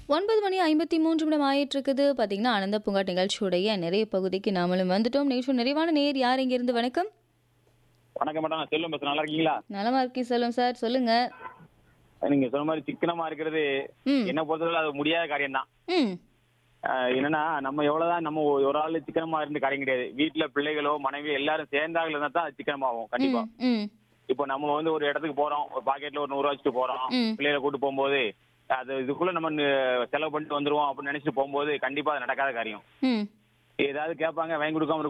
ஒன்பது மணி ஐம்பத்தி மூன்று நிமிடம் ஆயிட்டு இருக்குது பார்த்தீங்கன்னா ஆனந்த பூங்கா நிகழ்ச்சியுடைய நிறைய பகுதிக்கு நாமளும் வந்துட்டோம் நேற்று நிறைவான நேர் யார் இங்கிருந்து வணக்கம் வணக்கம் மேடம் நான் செல்வம் பேசுறேன் நல்லா இருக்கீங்களா நலமா இருக்கேன் செல்வம் சார் சொல்லுங்க நீங்க சொன்ன மாதிரி சிக்கனமா இருக்கிறது ம் என்ன பொறுத்தவரை அது முடியாத காரியம் தான் ம் என்னன்னா நம்ம எவ்வளவுதான் நம்ம ஒரு ஒரு ஆளு சிக்கனமா இருந்து காரியம் கிடையாது வீட்டுல பிள்ளைகளோ மனைவி எல்லாரும் சேர்ந்தாக இருந்தா தான் அது சிக்கனமாகும் கண்டிப்பா ம் ம் இப்போ நம்ம வந்து ஒரு இடத்துக்கு போறோம் ஒரு பாக்கெட்ல ஒரு நூறு ரூபா வச்சுட்டு போறோம் ம். பிள்ளைகளை கூட்டு போகும்போது அது இதுக்குள்ள நம்ம நு- செலவு பண்ணிட்டு வந்துருவோம் அப்படின்னு நினைச்சிட்டு போகும்போது கண்டிப்பா அது நடக்காத காரியம் ம் ஏதாவது கேட்பாங்க வாங்கி கொடுக்காம